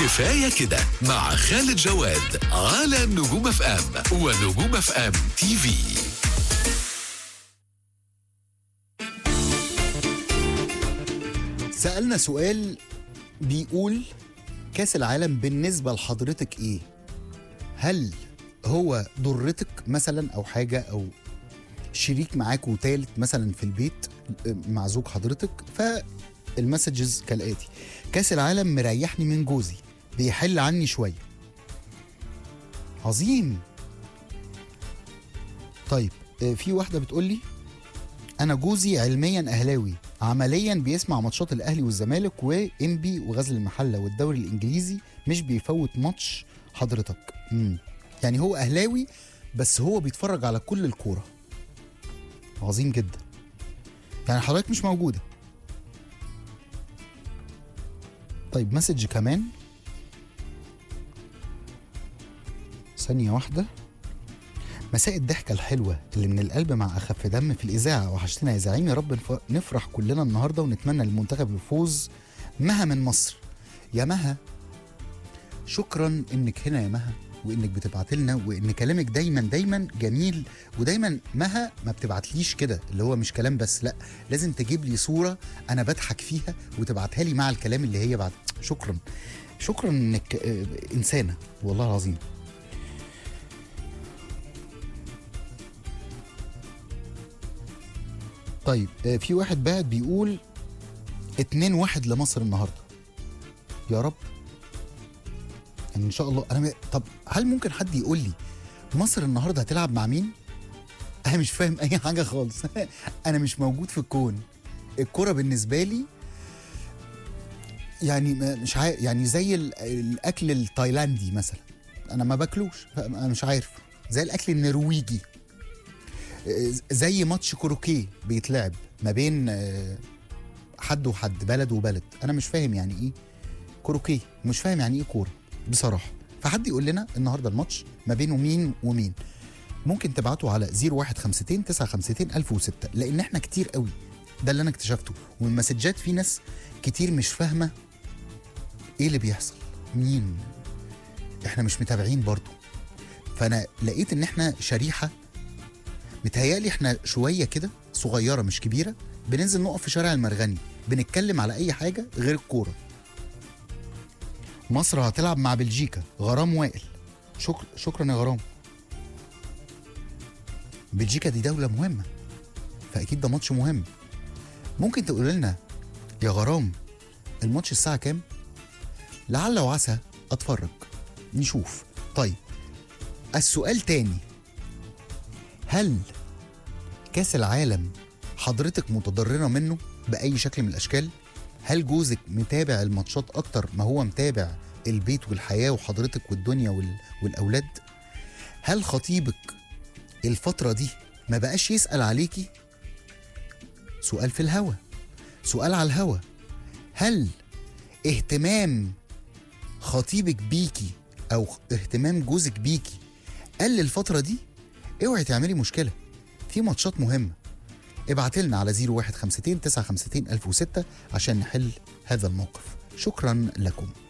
كفاية كده مع خالد جواد على نجوم اف ام ونجوم اف ام تي في سألنا سؤال بيقول كاس العالم بالنسبة لحضرتك ايه؟ هل هو ضرتك مثلا او حاجة او شريك معاك وتالت مثلا في البيت مع زوج حضرتك فالمسجز كالآتي كاس العالم مريحني من جوزي بيحل عني شوية عظيم طيب آه، في واحدة بتقول لي انا جوزي علميا اهلاوي عمليا بيسمع ماتشات الاهلي والزمالك وانبي وغزل المحله والدوري الانجليزي مش بيفوت ماتش حضرتك مم. يعني هو اهلاوي بس هو بيتفرج على كل الكوره عظيم جدا يعني حضرتك مش موجوده طيب مسج كمان ثانيه واحده مساء الضحكة الحلوة اللي من القلب مع أخف دم في الإذاعة وحشتنا يا زعيم يا رب نف- نفرح كلنا النهاردة ونتمنى للمنتخب الفوز مها من مصر يا مها شكرا إنك هنا يا مها وإنك بتبعت لنا وإن كلامك دايما دايما جميل ودايما مها ما بتبعتليش كده اللي هو مش كلام بس لا لازم تجيب لي صورة أنا بضحك فيها وتبعتها لي مع الكلام اللي هي بعد شكرا شكرا إنك آه، إنسانة والله العظيم طيب آه، في واحد بعد بيقول اتنين واحد لمصر النهارده يا رب يعني ان شاء الله انا م... طب هل ممكن حد يقول لي مصر النهارده هتلعب مع مين؟ انا مش فاهم اي حاجه خالص انا مش موجود في الكون الكرة بالنسبه لي يعني ما- مش عارف يعني زي ال- الاكل التايلاندي مثلا انا ما باكلوش انا مش عارف زي الاكل النرويجي زي ماتش كروكيه بيتلعب ما بين آه، حد وحد بلد وبلد انا مش فاهم يعني ايه كروكيه مش فاهم يعني ايه كوره بصراحه فحد يقول لنا النهارده الماتش ما بينه مين ومين ممكن تبعتوا على 0152 952 1006 لان احنا كتير قوي ده اللي انا اكتشفته ومن المسجات في ناس كتير مش فاهمه ايه اللي بيحصل مين احنا مش متابعين برضو فانا لقيت ان احنا شريحه متهيألي احنا شويه كده صغيره مش كبيره بننزل نقف في شارع المرغني بنتكلم على اي حاجه غير الكوره مصر هتلعب مع بلجيكا غرام وائل شكر شكرا يا غرام بلجيكا دي دوله مهمه فاكيد ده ماتش مهم ممكن تقول لنا يا غرام الماتش الساعه كام لعل وعسى اتفرج نشوف طيب السؤال تاني هل كاس العالم حضرتك متضرره منه باي شكل من الاشكال هل جوزك متابع الماتشات اكتر ما هو متابع البيت والحياه وحضرتك والدنيا وال... والاولاد هل خطيبك الفتره دي ما بقاش يسال عليكي سؤال في الهوا سؤال على الهوا هل اهتمام خطيبك بيكي او اهتمام جوزك بيكي قل الفتره دي اوعي تعملي مشكله في ماتشات مهمه ابعت لنا على 0152 952 1006 عشان نحل هذا الموقف شكرا لكم